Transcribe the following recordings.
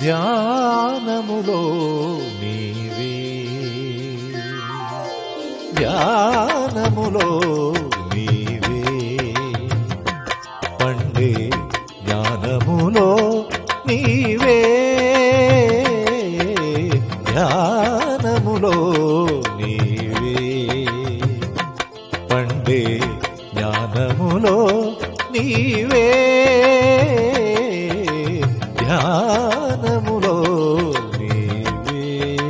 ధ్యానములో నీవే ధ్యానములో నీవే పండే జ్ఞానములో నీవే ధ్యానములో నీవే పండే జ్ఞానములో నీవే ధ్యానములో నీవే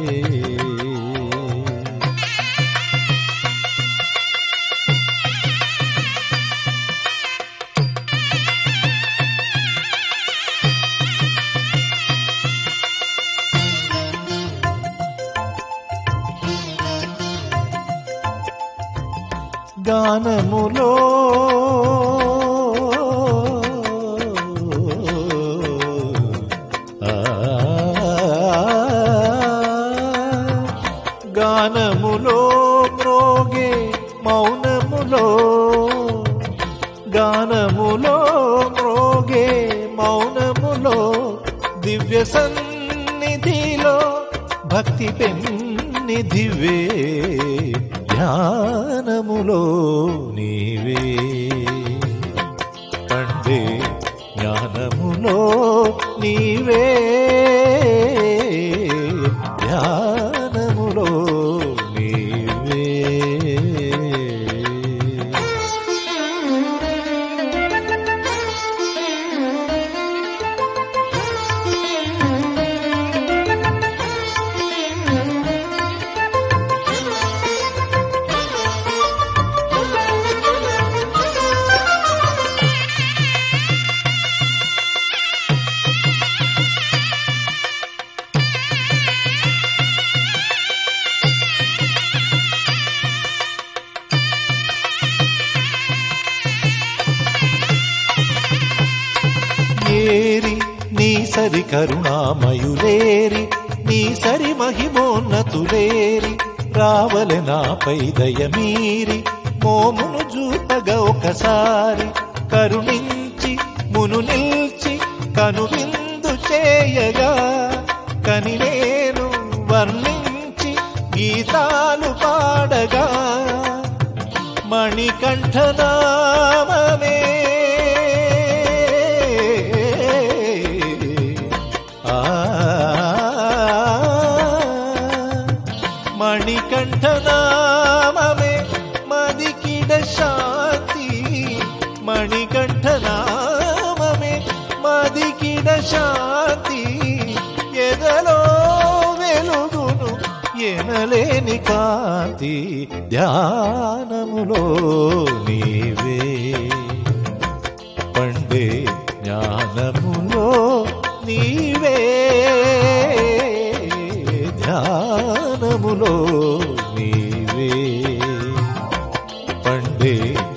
గానములో ఆ, గానములో మ్రోగే మౌనములో గానములో మ్రోగే మౌనములో దివ్య సన్నిధిలో భక్తి పెన్నిధివే ధ్యానములో నీవే పండే జ్ఞానములో నీవే ధ్యానములో నీవే ఏరి నీ సరి కరుణామయులేరి నీ సరి మహిమోన్నతులేరి రావలె నాపై దయమీరి మోమును చూపగా ఒకసారి కరుణించి మును నిల్చి కనువిందు చేయగా కని నేను వర్ణించి గీతాలు పాడగా మణికంఠనామమే ఆ మణికంఠనామమే మదికిడ శాంతి మణికంఠనామమే మదికిడ శాంతి ఎదలో వెలుగును ఎనలేని కాంతి ధ్యానములో నీవే పండే జ్ఞానములో నీవే ధ్యానములో నీవే పండే